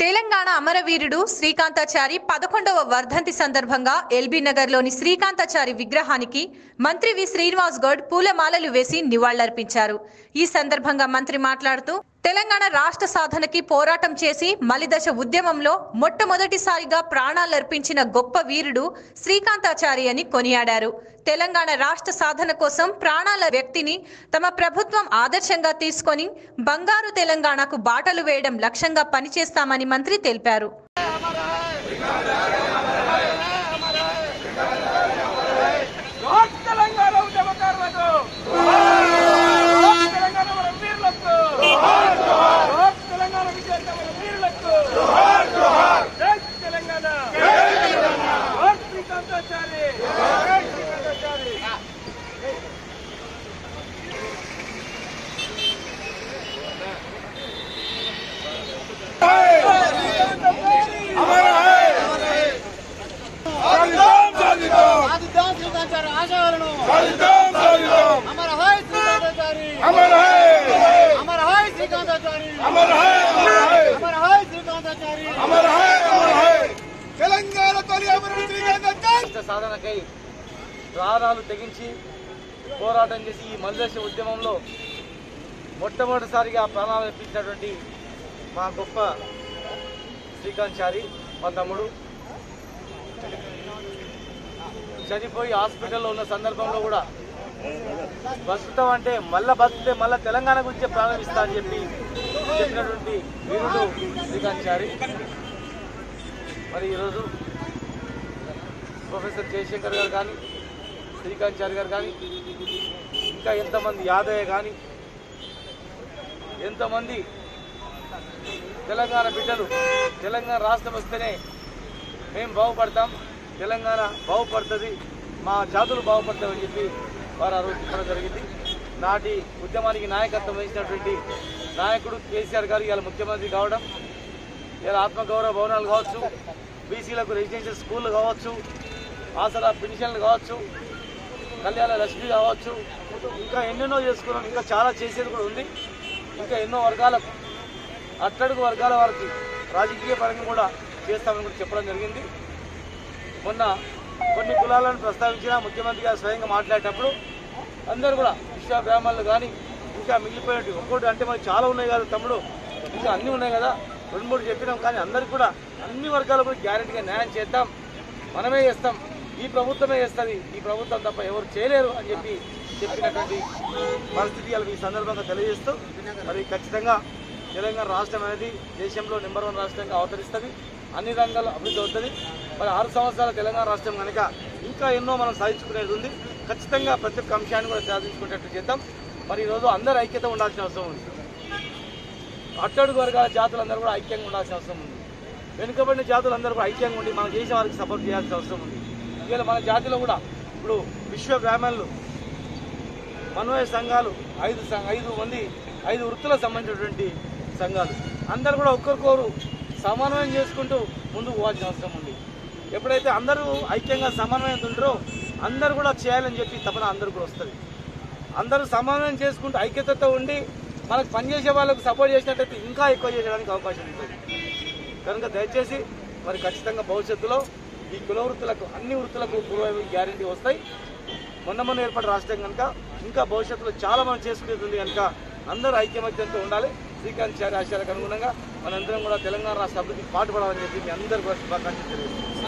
తెలంగాణ అమరవీరుడు శ్రీకాంతాచారి పదకొండవ వర్ధంతి సందర్భంగా ఎల్బీ నగర్లోని శ్రీకాంతాచారి విగ్రహానికి మంత్రి వి శ్రీనివాస్ గౌడ్ పూలమాలలు వేసి నివాళులర్పించారు ఈ సందర్భంగా మంత్రి మాట్లాడుతూ తెలంగాణ రాష్ట్ర సాధనకి పోరాటం చేసి మలిదశ ఉద్యమంలో మొట్టమొదటిసారిగా ప్రాణాలర్పించిన గొప్ప వీరుడు శ్రీకాంతాచారి అని కొనియాడారు తెలంగాణ రాష్ట్ర సాధన కోసం ప్రాణాల వ్యక్తిని తమ ప్రభుత్వం ఆదర్శంగా తీసుకొని బంగారు తెలంగాణకు బాటలు వేయడం లక్ష్యంగా పనిచేస్తామని మంత్రి తెలిపారు జోహార్ తెలంగాణ ఉద్యమకారులకు జోహార్ తెలంగాణ మన వీరులకు జోహార్ తెలంగాణ విజేత మన వీరులకు జై తెలంగాణ జోహార్ శ్రీకాంతాచారి జై శ్రీకాంతాచారి సాధిద్దాం శ్రీకాంతాచారి ఆశయాలను అమర హాయ్ శ్రీకాంతాచారి అమర హాయ్ శ్రీకాంతాచారి అమర హాయ్ శ్రీకాంతాచారి తెలంగాణ తొలి అమరుడు శ్రీకాంతాచారి రాష్ట్ర సాధనకై ప్రాణాలు తెగించి పోరాటం చేసి ఈ మలిదశ ఉద్యమంలో మొట్టమొదటిసారిగా ప్రాణాలు అర్పించినటువంటి మా గొప్ప శ్రీకాంత్ చారి మా తమ్ముడు చనిపోయి హాస్పిటల్లో ఉన్న సందర్భంలో కూడా ప్రస్తుతం అంటే మళ్ళా బతికితే మళ్ళా తెలంగాణ గురించే ప్రారంభిస్తా అని చెప్పి చెప్పినటువంటి వీరుడు శ్రీకాంత్ చారి మరి ఈరోజు ప్రొఫెసర్ జయశంకర్ గారు కానీ శ్రీకాంత్ చారి గారు కానీ ఇంకా ఎంతమంది యాదయ్య కానీ ఎంతమంది తెలంగాణ బిడ్డలు తెలంగాణ రాష్ట్రం వస్తేనే మేము బాగుపడతాం తెలంగాణ బాగుపడుతుంది మా జాతులు బాగుపడతామని చెప్పి వారు ఆ రోజు చెప్పడం జరిగింది నాటి ఉద్యమానికి నాయకత్వం వహించినటువంటి నాయకుడు కేసీఆర్ గారు ఇవాళ ముఖ్యమంత్రి కావడం ఇలా ఆత్మగౌరవ భవనాలు కావచ్చు బీసీలకు రెసిడెన్షియల్ స్కూళ్ళు కావచ్చు ఆసరా పెన్షన్లు కావచ్చు కళ్యాణ లక్ష్మి కావచ్చు ఇంకా ఎన్నెన్నో చేసుకున్నాం ఇంకా చాలా చేసేది కూడా ఉంది ఇంకా ఎన్నో వర్గాలకు అట్టడుగు వర్గాల వారికి రాజకీయ పరంగా కూడా చేస్తామని కూడా చెప్పడం జరిగింది మొన్న కొన్ని కులాలను ప్రస్తావించిన ముఖ్యమంత్రి గారు స్వయంగా మాట్లాడేటప్పుడు అందరూ కూడా విశ్వ బ్రాహ్మణులు కానీ ఇంకా మిగిలిపోయినట్టు ఒక్కోటి అంటే మనకి చాలా ఉన్నాయి కదా తమ్ముడు ఇంకా అన్నీ ఉన్నాయి కదా రెండు మూడు చెప్పినాం కానీ అందరికి కూడా అన్ని వర్గాలు కూడా గ్యారెంటీగా న్యాయం చేద్దాం మనమే చేస్తాం ఈ ప్రభుత్వమే చేస్తుంది ఈ ప్రభుత్వం తప్ప ఎవరు చేయలేరు అని చెప్పి చెప్పినటువంటి పరిస్థితి ఇవాళ ఈ సందర్భంగా తెలియజేస్తూ మరి ఖచ్చితంగా తెలంగాణ రాష్ట్రం అనేది దేశంలో నెంబర్ వన్ రాష్ట్రంగా అవతరిస్తుంది అన్ని రంగాల్లో అభివృద్ధి అవుతుంది మరి ఆరు సంవత్సరాల తెలంగాణ రాష్ట్రం కనుక ఇంకా ఎన్నో మనం సాధించుకునేది ఉంది ఖచ్చితంగా ప్రతి ఒక్క అంశాన్ని కూడా సాధించుకునేటట్టు చేద్దాం మరి ఈరోజు అందరూ ఐక్యత ఉండాల్సిన అవసరం ఉంది అట్టడుగు వర్గాల జాతులందరూ కూడా ఐక్యంగా ఉండాల్సిన అవసరం ఉంది వెనుకబడిన జాతులందరూ కూడా ఐక్యంగా ఉండి మనం చేసే వారికి సపోర్ట్ చేయాల్సిన అవసరం ఉంది ఇవాళ మన జాతిలో కూడా ఇప్పుడు విశ్వ బ్రాహ్మణులు మనోయ సంఘాలు ఐదు సం- ఐదు మంది ఐదు వృత్తులకు సంబంధించినటువంటి సంఘాలు అందరూ కూడా ఒక్కరికొకరు సమన్వయం చేసుకుంటూ ముందుకు పోవాల్సిన అవసరం ఉంది ఎప్పుడైతే అందరూ ఐక్యంగా సమన్వయం ఉంటారో అందరూ కూడా చేయాలని చెప్పి తపన అందరూ కూడా వస్తుంది అందరూ సమన్వయం చేసుకుంటూ ఐక్యతతో ఉండి మనకు పనిచేసే వాళ్ళకు సపోర్ట్ చేసినట్టయితే ఇంకా ఎక్కువ చేయడానికి అవకాశం ఉంటుంది కనుక దయచేసి మరి ఖచ్చితంగా భవిష్యత్తులో ఈ కుల వృత్తులకు అన్ని వృత్తులకు పూర్వ గ్యారంటీ వస్తాయి మొన్న మొన్న ఏర్పడిన రాష్ట్రం కనుక ఇంకా భవిష్యత్తులో చాలా మనం చేసుకునేది ఉంది కనుక అందరూ ఐక్యమత్యంతో ఉండాలి శ్రీకాంత్ చారి ఆశయాలకు అనుగుణంగా మనందరం కూడా తెలంగాణ రాష్ట్ర అభివృద్ధికి పాటుపడాలని చెప్పి మీ అందరూ కూడా శుభాకాంక్షలు తెలియజేస్తున్నాను